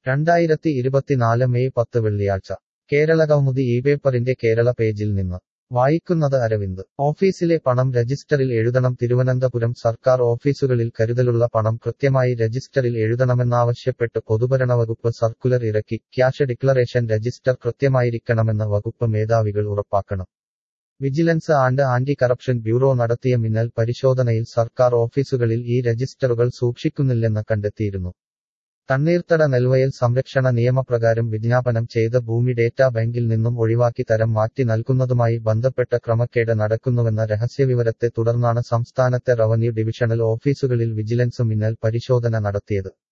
രണ്ടായിരത്തി ഇരുപത്തിനാല് മെയ് പത്ത് വെള്ളിയാഴ്ച കേരള കൗമുദി ഈ പേപ്പറിന്റെ കേരള പേജിൽ നിന്ന് വായിക്കുന്നത് അരവിന്ദ് ഓഫീസിലെ പണം രജിസ്റ്ററിൽ എഴുതണം തിരുവനന്തപുരം സർക്കാർ ഓഫീസുകളിൽ കരുതലുള്ള പണം കൃത്യമായി രജിസ്റ്ററിൽ എഴുതണമെന്നാവശ്യപ്പെട്ട് പൊതുഭരണ വകുപ്പ് സർക്കുലർ ഇറക്കി ക്യാഷ് ഡിക്ലറേഷൻ രജിസ്റ്റർ കൃത്യമായിരിക്കണമെന്ന് വകുപ്പ് മേധാവികൾ ഉറപ്പാക്കണം Vigilance and Anti Corruption Bureau നടത്തിയ മിന്നൽ പരിശോധനയിൽ സർക്കാർ ഓഫീസുകളിൽ ഈ രജിസ്റ്ററുകൾ സൂക്ഷിക്കുന്നില്ലെന്ന് കണ്ടെത്തിയിരുന്നു തണ്ണീർത്തട നെൽവയൽ സംരക്ഷണ നിയമപ്രകാരം വിജ്ഞാപനം ചെയ്ത ഭൂമി ഡേറ്റാ ബാങ്കിൽ നിന്നും ഒഴിവാക്കി തരം മാറ്റി നൽകുന്നതുമായി ബന്ധപ്പെട്ട ക്രമക്കേട് നടക്കുന്നുവെന്ന രഹസ്യവിവരത്തെ തുടർന്നാണ് സംസ്ഥാനത്തെ റവന്യൂ ഡിവിഷണൽ ഓഫീസുകളിൽ വിജിലൻസ് മിന്നൽ പരിശോധന നടത്തിയത്